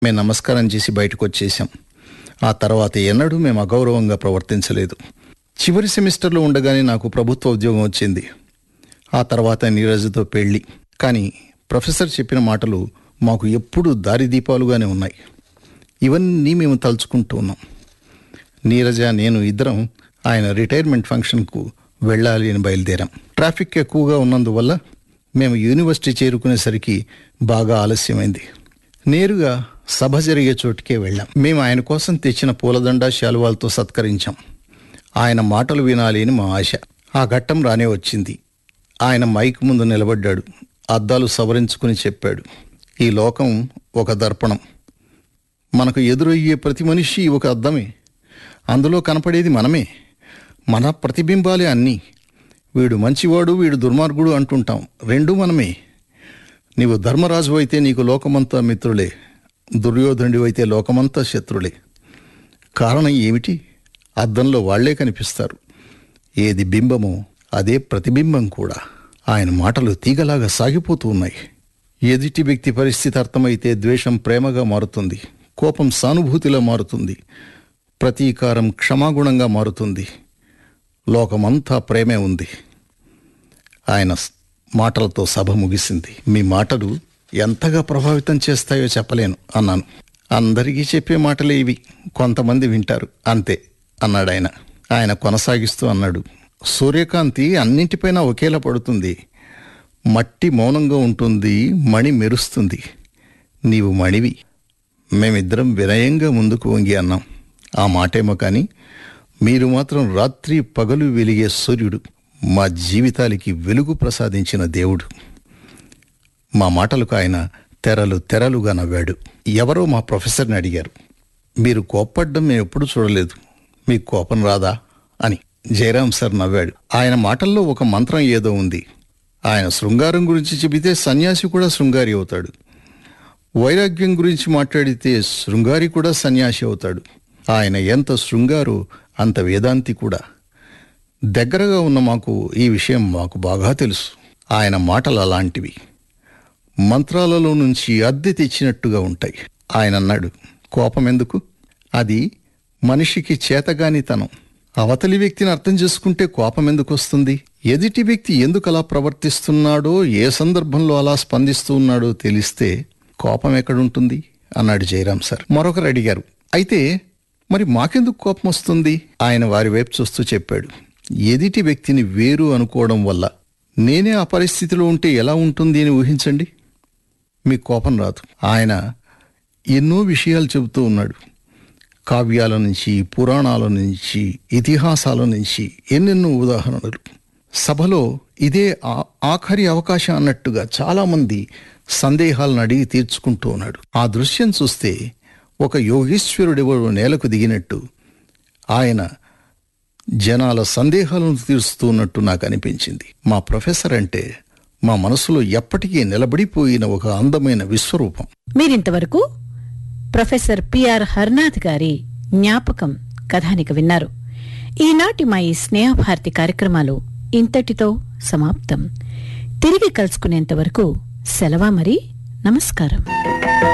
మేము నమస్కారం చేసి బయటకు వచ్చేసాం ఆ తర్వాత ఎన్నడూ మేము అగౌరవంగా ప్రవర్తించలేదు చివరి సెమిస్టర్లో ఉండగానే నాకు ప్రభుత్వ ఉద్యోగం వచ్చింది ఆ తర్వాత నీరజ్తో పెళ్ళి కానీ ప్రొఫెసర్ చెప్పిన మాటలు మాకు ఎప్పుడూ దారిదీపాలుగానే ఉన్నాయి ఇవన్నీ మేము తలుచుకుంటూ ఉన్నాం నీరజ నేను ఇద్దరం ఆయన రిటైర్మెంట్ ఫంక్షన్కు వెళ్ళాలి అని బయలుదేరాం ట్రాఫిక్ ఎక్కువగా ఉన్నందువల్ల మేము యూనివర్సిటీ చేరుకునేసరికి బాగా ఆలస్యమైంది నేరుగా సభ జరిగే చోటుకే వెళ్ళాం మేము ఆయన కోసం తెచ్చిన పూలదండ శాలువాలతో సత్కరించాం ఆయన మాటలు వినాలి అని మా ఆశ ఆ ఘట్టం రానే వచ్చింది ఆయన మైక్ ముందు నిలబడ్డాడు అద్దాలు సవరించుకుని చెప్పాడు ఈ లోకం ఒక దర్పణం మనకు ఎదురయ్యే ప్రతి మనిషి ఒక అద్దమే అందులో కనపడేది మనమే మన ప్రతిబింబాలే అన్నీ వీడు మంచివాడు వీడు దుర్మార్గుడు అంటుంటాం రెండూ మనమే నీవు ధర్మరాజు అయితే నీకు లోకమంతా మిత్రులే దుర్యోధనుడి అయితే లోకమంతా శత్రులే కారణం ఏమిటి అద్దంలో వాళ్లే కనిపిస్తారు ఏది బింబమో అదే ప్రతిబింబం కూడా ఆయన మాటలు తీగలాగా సాగిపోతూ ఉన్నాయి ఎదుటి వ్యక్తి పరిస్థితి అర్థమైతే ద్వేషం ప్రేమగా మారుతుంది కోపం సానుభూతిలా మారుతుంది ప్రతీకారం క్షమాగుణంగా మారుతుంది లోకమంతా ప్రేమే ఉంది ఆయన స్- మాటలతో సభ ముగిసింది మీ మాటలు ఎంతగా ప్రభావితం చేస్తాయో చెప్పలేను అన్నాను అందరికీ చెప్పే మాటలే ఇవి కొంతమంది వింటారు అంతే అన్నాడు ఆయన ఆయన కొనసాగిస్తూ అన్నాడు సూర్యకాంతి అన్నింటిపైన ఒకేలా పడుతుంది మట్టి మౌనంగా ఉంటుంది మణి మెరుస్తుంది నీవు మణివి మేమిద్దరం వినయంగా ముందుకు వంగి అన్నాం ఆ మాటేమో కానీ మీరు మాత్రం రాత్రి పగలు వెలిగే సూర్యుడు మా జీవితాలకి వెలుగు ప్రసాదించిన దేవుడు మా మాటలకు ఆయన తెరలు తెరలుగా నవ్వాడు ఎవరో మా ప్రొఫెసర్ని అడిగారు మీరు కోప్పడ్డం మేము ఎప్పుడు చూడలేదు మీకు కోపం రాదా అని జయరాం సార్ నవ్వాడు ఆయన మాటల్లో ఒక మంత్రం ఏదో ఉంది ఆయన శృంగారం గురించి చెబితే సన్యాసి కూడా శృంగారి అవుతాడు వైరాగ్యం గురించి మాట్లాడితే శృంగారి కూడా సన్యాసి అవుతాడు ఆయన ఎంత శృంగారు అంత వేదాంతి కూడా దగ్గరగా ఉన్న మాకు ఈ విషయం మాకు బాగా తెలుసు ఆయన మాటలు అలాంటివి మంత్రాలలో నుంచి అద్దె తెచ్చినట్టుగా ఉంటాయి ఆయన అన్నాడు కోపం ఎందుకు అది మనిషికి చేతగానితనం అవతలి వ్యక్తిని అర్థం చేసుకుంటే కోపం ఎందుకు వస్తుంది ఎదుటి వ్యక్తి ఎందుకు అలా ప్రవర్తిస్తున్నాడో ఏ సందర్భంలో అలా స్పందిస్తూ ఉన్నాడో తెలిస్తే కోపం ఎక్కడుంటుంది అన్నాడు జయరాం సార్ మరొకరు అడిగారు అయితే మరి మాకెందుకు కోపం వస్తుంది ఆయన వారి వైపు చూస్తూ చెప్పాడు ఎదిటి వ్యక్తిని వేరు అనుకోవడం వల్ల నేనే ఆ పరిస్థితిలో ఉంటే ఎలా ఉంటుంది అని ఊహించండి మీకు కోపం రాదు ఆయన ఎన్నో విషయాలు చెబుతూ ఉన్నాడు కావ్యాల నుంచి పురాణాల నుంచి ఇతిహాసాల నుంచి ఎన్నెన్నో ఉదాహరణలు సభలో ఇదే ఆ- ఆఖరి అవకాశం అన్నట్టుగా చాలామంది సందేహాలను అడిగి తీర్చుకుంటూ ఉన్నాడు ఆ దృశ్యం చూస్తే ఒక యోగీశ్వరుడెవడు నేలకు దిగినట్టు ఆయన జనాల సందేహాలను తీరుస్తున్నట్టు నాకు అనిపించింది మా ప్రొఫెసర్ అంటే మా మనసులో ఎప్పటికీ నిలబడిపోయిన ఒక అందమైన విశ్వరూపం మీరింతవరకు ప్రొఫెసర్ పిఆర్ హర్నాథ్ గారి జ్ఞాపకం కథానిక విన్నారు ఈనాటి మా ఈ స్నేహభారతి కార్యక్రమాలు ఇంతటితో సమాప్తం తిరిగి కలుసుకునేంత వరకు సెలవా మరి నమస్కారం